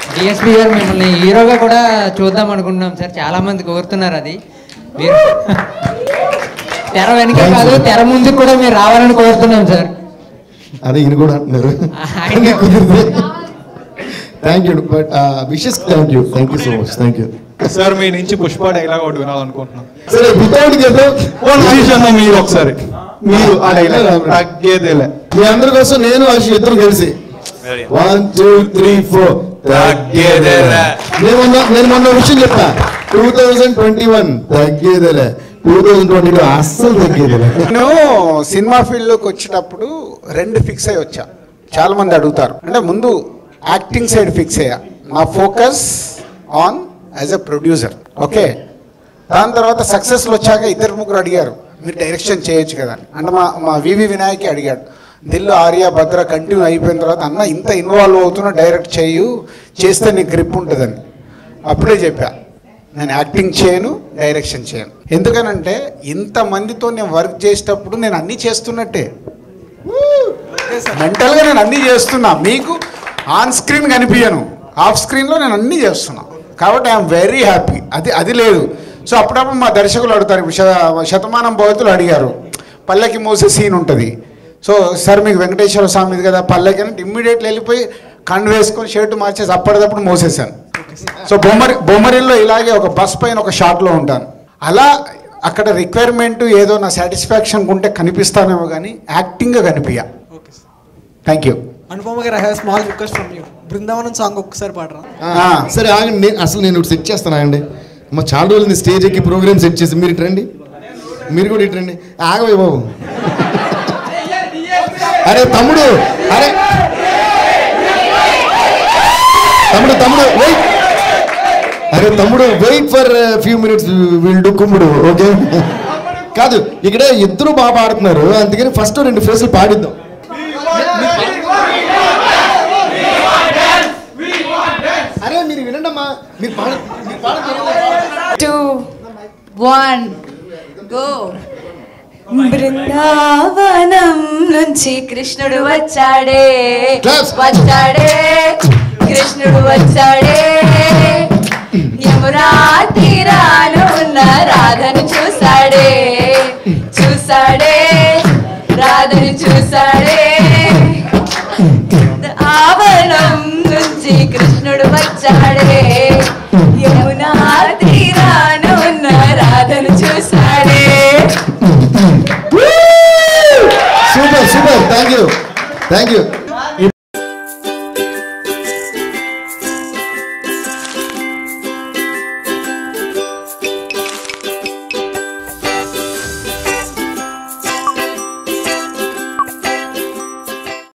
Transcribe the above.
DSP గారు మిమ్మల్ని హీరోగా కూడా చూద్దాం అనుకుంటున్నాం సార్ చాలా మంది కోరుతున్నారు అది మీరు తెర వెనక కాదు తెర ముందుకు కూడా మీరు రావాలని కోరుతున్నాం సార్ అదే ఈయన కూడా అంటున్నారు ఆయన- కుదిరితే thank you but wishes thank you thank you so much thank you sir మీ నుంచి పుష్ప డైలాగ్ ఒకటి వినాలనుకుంటున్నాను సరే వితౌట్ గెట్ ఫోన్ తీసాను మీరు ఒకసారి మీరు ఆ డైలాగ్ తగ్గేదేలే మీ అందరి కోసం నేను అశు ఇద్దరు కలిసి వన్ టూ త్రీ ఫోర్ తగ్గేదేలే. నేను మొన్న నేను మొన్న విషయం చెప్పా టూ థౌజండ్ ట్వంటీ వన్ తగ్గేదేలే టూ థౌజండ్ ట్వంటీ టూ అస్సలు తగ్గేదేలే నేను సినిమా ఫీల్డ్లోకి వచ్చేటప్పుడు రెండు ఫిక్స్ అయ్యి వచ్చా చాలా మంది అడుగుతారు అంటే ముందు యాక్టింగ్ సైడ్ ఫిక్స్ అయ్యా నా focus on as a producer okay దాని తర్వాత సక్సెస్లు వచ్చాక ఇద్దరు ముగ్గురు అడిగారు మీరు డైరెక్షన్ చేయొచ్చు కదా అని. అంటే మా మా వివి వినాయకి అడిగాడు దిల్లు ఆర్య భద్ర కంటిన్యూ అయిపోయిన తర్వాత అన్న ఇంత ఇన్వాల్వ్ అవుతున్నా డైరెక్ట్ చేయు చేస్తే నీకు గ్రిప్ ఉంటుందని అప్పుడే చెప్పా నేను యాక్టింగ్ చేయను డైరెక్షన్ చేయను ఎందుకనంటే ఇంతమందితో నేను వర్క్ చేసేటప్పుడు నేను అన్నీ చేస్తున్నట్టే మెంటల్గా నేను అన్నీ చేస్తున్నా మీకు ఆన్ స్క్రీన్ కనిపించను ఆఫ్ స్క్రీన్లో నేను అన్నీ చేస్తున్నా కాబట్టి ఐఎమ్ వెరీ హ్యాపీ అది అది లేదు సో అప్పుడప్పుడు మా దర్శకులు అడుగుతారు ఇప్పుడు శత- శతమానం భవతులు అడిగారు పల్లెకి మోసే సీన్ ఉంటుంది సో సార్ మీకు వెంకటేశ్వర స్వామి ఇది కదా పల్లెకి అంటే ఇమ్మీడియట్లీ వెళ్ళిపోయి కండు వేసుకొని షర్ట్ మార్చేసి అప్పటిదప్పుడు మోసేసాను సో బొమ్మరి బొమ్మరిల్లో ఇలాగే ఒక బస్ పైన ఒక షాట్లో ఉంటాను అలా అక్కడ రిక్వైర్మెంట్ ఏదో నా సాటిస్ఫాక్షన్ ఉంటే కనిపిస్తానేమో కానీ యాక్టింగ్గా కనిపించా thank you Anupama garu I have small request from you Brindavanam song ఒక్కసారి పాడరా ఆ, సరే ఆగండి నేను అసలు నేను సెట్ చేస్తాను ఆగండి మా చాలా రోజులు స్టేజ్ ఎక్కి ప్రోగ్రామ్ సెట్ చేసి మీరు ఇట్రండి మీరు కూడా ఇట్రండి ఆగవే బాబు అరే తమ్ముడు అరే తమ్ముడు తమ్ముడు వెయిట్ అరే తమ్ముడు wait for few minutes will do కుమ్ముడు ఓకే కాదు ఇక్కడ ఇద్దరు బాగా పాడుతున్నారు అందుకని ఫస్ట్ రెండు ఫేసులు పాడిద్దాం అరే మీరు వినండమ్మా మీరు పాడ మీరు పాడ టూ వన్ గో బృందావనం నుంచి కృష్ణుడు వచ్చాడే Claps. వచ్చాడే కృష్ణుడు వచ్చాడే యమునా తీరాన ఉన్న రాధను చూసాడే చూసాడే రాధను చూసాడే ఆవరణం నుంచి కృష్ణుడు వచ్చాడే యమునా తీరాన ఉన్న రాధను చూసాడే super super thank you thank you